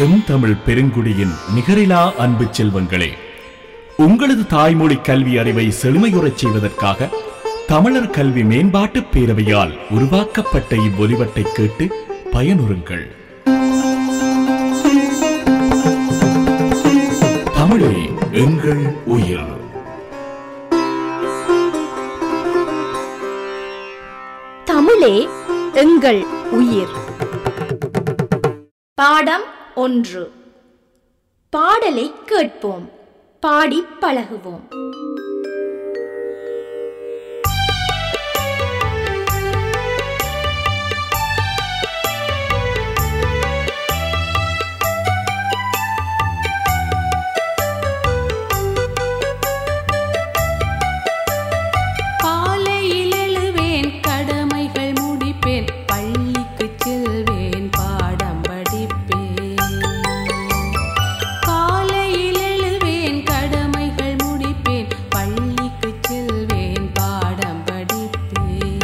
M Tamil பெருங்குடியின் நிகரிலா அன்பு செல்வங்களே உங்களது தாய்மொழி கல்வி அறிவை செழுமையுறச் செய்வதற்காக தமிழர் கல்வி மேம்பாட்டுப் பேரவையால் உருவாக்கப்பட்ட இவ்வொலிவட்டை கேட்டு பயனுறுங்கள் தமிழே எங்கள் உயிர் தமிழே எங்கள் உயிர் பாடம் ஒன்று பாடலை கேட்போம் பாடி பழகுவோம் காலையில் எழுவேன் கடமைகள் முடிப்பேன் பள்ளிக்கு செல்வேன் பாடம் படிப்பேன் காலையில் எழுவேன் கடமைகள் முடிப்பேன் பள்ளிக்கு செல்வேன் பாடம் படிப்பேன்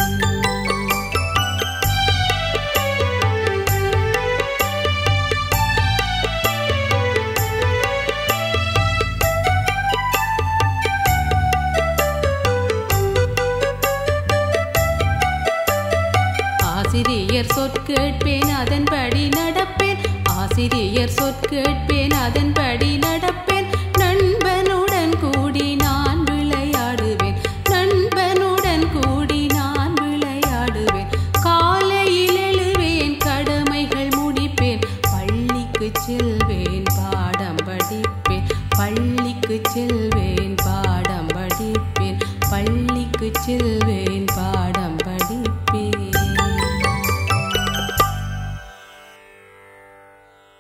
ஆசிரியர் சொற்கேட்பேன் அதன்படி நடப்பேன் ஆசிரியர் சொற்கேட்பேன் அதன்படி நடப்பேன்